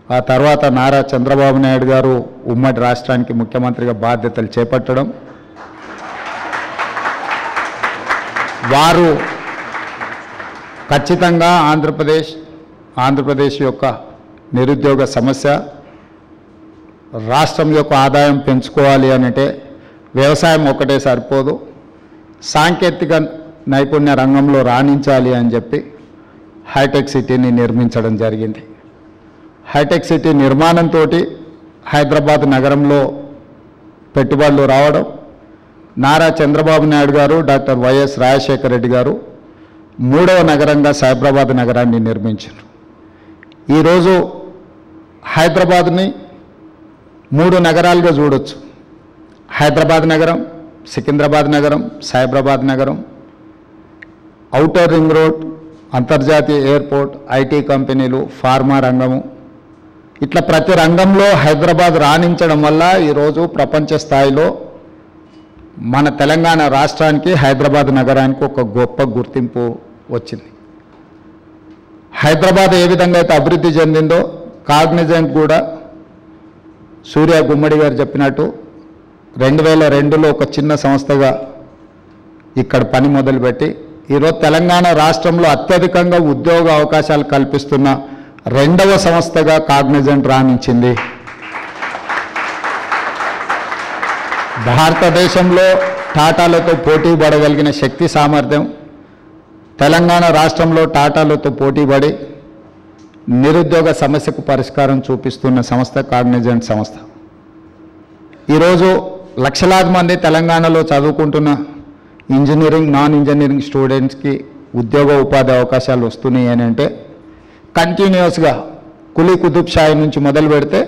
ఆ తర్వాత నారా చంద్రబాబు నాయుడు గారు ఉమ్మడి రాష్ట్రానికి ముఖ్యమంత్రిగా బాధ్యతలు చేపట్టడం వారు ఖచ్చితంగా ఆంధ్రప్రదేశ్ ఆంధ్రప్రదేశ్ యొక్క నిరుద్యోగ సమస్య రాష్ట్రం యొక్క ఆదాయం పెంచుకోవాలి అనంటే వ్యవసాయం ఒకటే సరిపోదు సాంకేతిక నైపుణ్య రంగంలో రాణించాలి అని చెప్పి హైటెక్ సిటీని నిర్మించడం జరిగింది హైటెక్ సిటీ నిర్మాణంతో హైదరాబాద్ నగరంలో పెట్టుబడులు రావడం నారా చంద్రబాబు నాయుడు గారు డాక్టర్ వైఎస్ రాజశేఖర రెడ్డి గారు మూడవ నగరంగా సైబరాబాద్ నగరాన్ని నిర్మించారు ఈరోజు హైదరాబాద్ని మూడు నగరాలుగా చూడొచ్చు హైదరాబాద్ నగరం సికింద్రాబాద్ నగరం సైబరాబాద్ నగరం ఔటర్ రింగ్ రోడ్ అంతర్జాతీయ ఎయిర్పోర్ట్ ఐటీ కంపెనీలు ఫార్మా రంగము ఇట్లా ప్రతి రంగంలో హైదరాబాద్ రాణించడం వల్ల ఈరోజు ప్రపంచ స్థాయిలో మన తెలంగాణ రాష్ట్రానికి హైదరాబాద్ నగరానికి ఒక గొప్ప గుర్తింపు వచ్చింది హైదరాబాద్ ఏ విధంగా అయితే అభివృద్ధి చెందిందో కాగ్నిజెంట్ కూడా సూర్య గుమ్మడి గారు చెప్పినట్టు రెండు వేల రెండులో ఒక చిన్న సంస్థగా ఇక్కడ పని మొదలుపెట్టి ఈరోజు తెలంగాణ రాష్ట్రంలో అత్యధికంగా ఉద్యోగ అవకాశాలు కల్పిస్తున్న రెండవ సంస్థగా కాగ్నిజెంట్ రాణించింది భారతదేశంలో టాటాలతో పోటీ పడగలిగిన శక్తి సామర్థ్యం తెలంగాణ రాష్ట్రంలో టాటాలతో పోటీపడి నిరుద్యోగ సమస్యకు పరిష్కారం చూపిస్తున్న సంస్థ కాగ్నిజెంట్ సంస్థ ఈరోజు లక్షలాది మంది తెలంగాణలో చదువుకుంటున్న ఇంజనీరింగ్ నాన్ ఇంజనీరింగ్ స్టూడెంట్స్కి ఉద్యోగ ఉపాధి అవకాశాలు వస్తున్నాయి అని అంటే కంటిన్యూస్గా కులీ కుతుబ్ షాయి నుంచి మొదలు పెడితే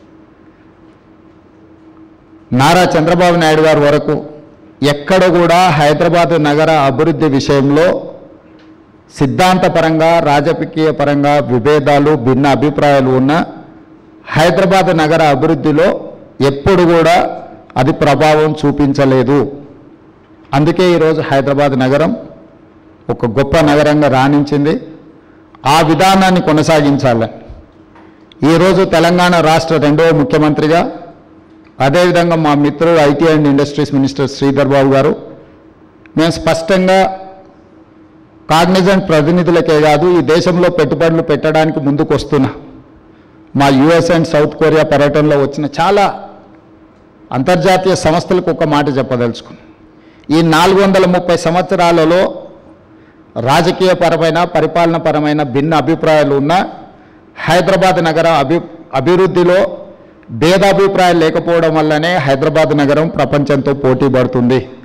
నారా చంద్రబాబు నాయుడు గారి వరకు ఎక్కడ కూడా హైదరాబాద్ నగర అభివృద్ధి విషయంలో సిద్ధాంతపరంగా రాజకీయ పరంగా విభేదాలు భిన్న అభిప్రాయాలు ఉన్న హైదరాబాద్ నగర అభివృద్ధిలో ఎప్పుడు కూడా అది ప్రభావం చూపించలేదు అందుకే ఈరోజు హైదరాబాద్ నగరం ఒక గొప్ప నగరంగా రాణించింది ఆ విధానాన్ని కొనసాగించాలి ఈరోజు తెలంగాణ రాష్ట్ర రెండవ ముఖ్యమంత్రిగా అదేవిధంగా మా మిత్రుడు IT and industries minister Sridhar Babu గారు మేము స్పష్టంగా కాగ్నిజెంట్ ప్రతినిధులకే కాదు ఈ దేశంలో పెట్టుబడులు పెట్టడానికి ముందుకు వస్తున్నా మా యుఎస్ అండ్ సౌత్ కొరియా పర్యటనలో వచ్చిన చాలా అంతర్జాతీయ సంస్థలకు ఒక మాట చెప్పదలుచుకున్నాం ఈ నాలుగు వందల ముప్పై సంవత్సరాలలో రాజకీయపరమైన పరిపాలనపరమైన భిన్న అభిప్రాయాలు ఉన్న హైదరాబాద్ నగర అభి అభివృద్ధిలో భేదాభిప్రాయాలు లేకపోవడం వల్లనే హైదరాబాద్ నగరం ప్రపంచంతో పోటీ పడుతుంది